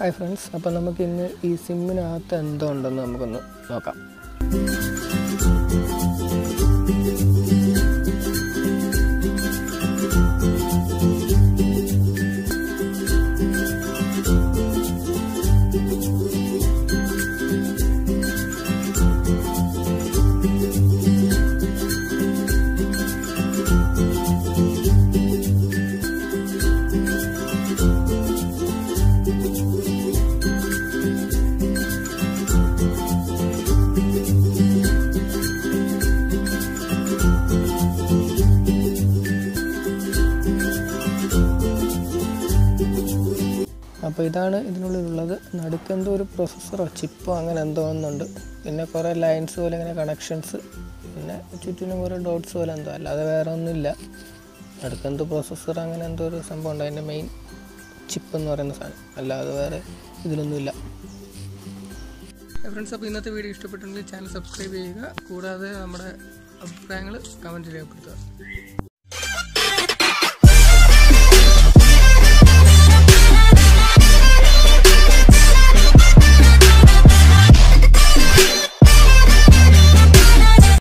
hi friends അപ്പോൾ നമുക്ക് ഇന്ന് ഈ സിമ്മിനകത്ത് എന്തോ ഉണ്ടെന്ന് നമുക്കൊന്ന് നോക്കാം അപ്പോൾ ഇതാണ് ഇതിനുള്ളിലുള്ളത് നടുക്കെന്തോ ഒരു പ്രൊസസ്സറോ ചിപ്പോ അങ്ങനെ എന്തോ ഒന്നുണ്ട് പിന്നെ കുറേ ലൈൻസ് പോലെ ഇങ്ങനെ കണക്ഷൻസ് പിന്നെ ചുറ്റിനും കുറേ ഡോട്ട്സ് പോലെ എന്തോ അല്ലാതെ വേറെ ഒന്നുമില്ല നടുക്കെന്തോ പ്രൊസസ്സർ അങ്ങനെ എന്തോ ഒരു സംഭവം ഉണ്ട് അതിൻ്റെ മെയിൻ ചിപ്പ് എന്ന് പറയുന്ന സാധനം അല്ലാതെ വേറെ ഇതിലൊന്നുമില്ല ഫ്രണ്ട്സ് അപ്പോൾ ഇന്നത്തെ വീഡിയോ ഇഷ്ടപ്പെട്ടിട്ടുണ്ടെങ്കിൽ ചാനൽ സബ്സ്ക്രൈബ് ചെയ്യുക കൂടാതെ നമ്മുടെ അഭിപ്രായങ്ങൾ കമൻറ്റ് രേഖപ്പെടുത്തുക